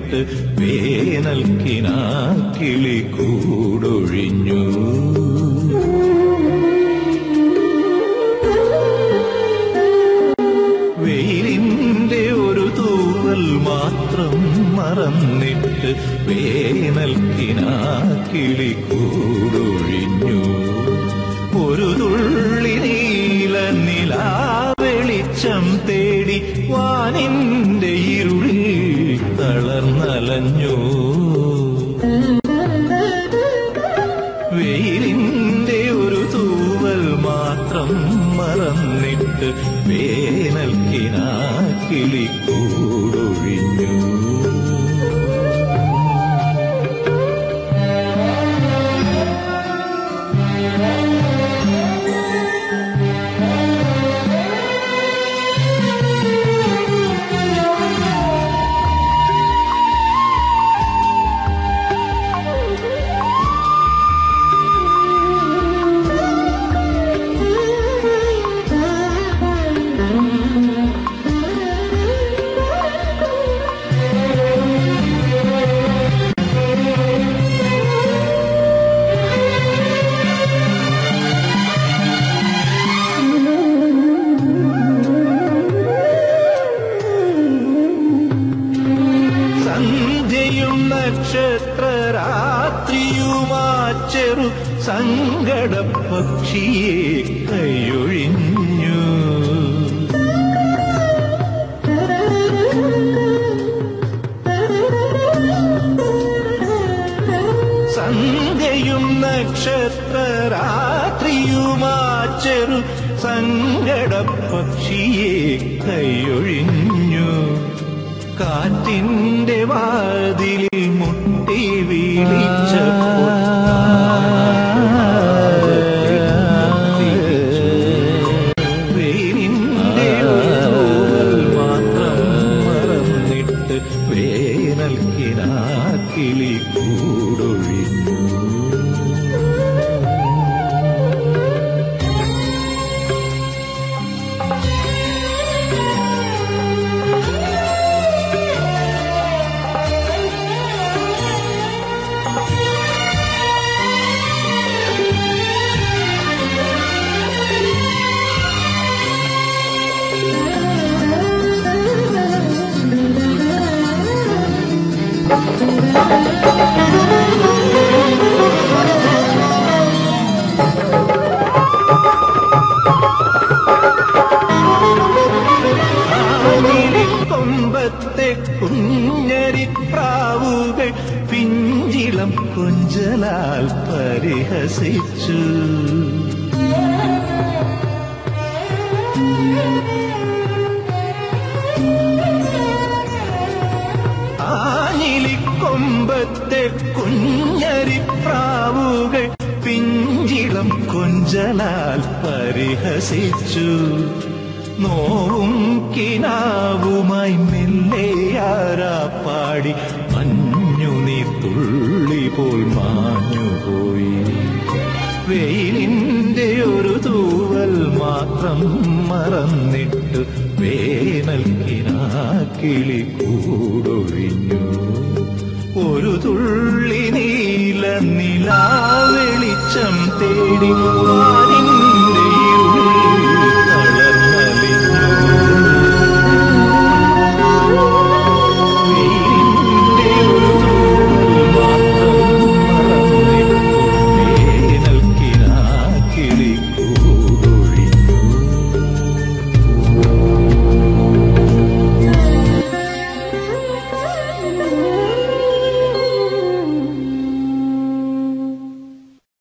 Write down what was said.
മറന്നിട്ട് വേനൽക്കിനാ കിളി കൂടൊഴിഞ്ഞു വെയിലിന്റെ ഒരു തൂവൽ മാത്രം മറന്നിട്ട് വേനൽക്കിനാ കിളി കൂടൊഴിഞ്ഞു ഒരു തുള്ളി നീല നിലാ വെളിച്ചം തേടി വാനിന്റെ ഇരുളിൽ തളർന്നലഞ്ഞു വെയിലിന്റെ ഒരു തൂവൽ മാത്രം മറന്നിട്ട് വേനൽക്കിനാ കിളി കൂടൊഴിഞ്ഞു സന്ധ്യയും നക്ഷത്രരാത്രിയുമാ ചെറു സങ്കട പക്ഷിയെ കൈയൊഴിഞ്ഞു സന്ധ്യയും നക്ഷത്രരാത്രിയുമാ ചെറു സങ്കട പക്ഷിയെ കൈയൊഴിഞ്ഞു കാറ്റിന്റെ വാതിലിൽ മുട്ടി വീളിച്ചപ്പോൾ വെയിലിന്റെ ഒരു തൂവൽ മാത്രം മറന്നിട്ട് വേനൽക്കിനാ കിളി കൂടൊഴിഞ്ഞു കൊമ്പത്തെ കുഞ്ഞരിപ്രാവുകൾ പിഞ്ചിളം കൊഞ്ചലാൽ പരിഹസിച്ചു ആഞ്ഞിലിക്കൊമ്പത്തെ കുഞ്ഞരിപ്രാവുകൾ പിഞ്ചിളം കൊഞ്ചലാൽ പരിഹസിച്ചു നോവും കിനാവുമായി മെല്ലെയാരാ പാടി മഞ്ഞു നീർ തുള്ളി പോൽ മാഞ്ഞുപോയി വെയിലിന്റെ ഒരു തൂവൽ മാത്രം മറന്നിട്ട് വേനൽക്കിനാ കിളി കൂടൊഴിഞ്ഞു ഒരു തുള്ളി നീല നിലാ വെളിച്ചം തേടി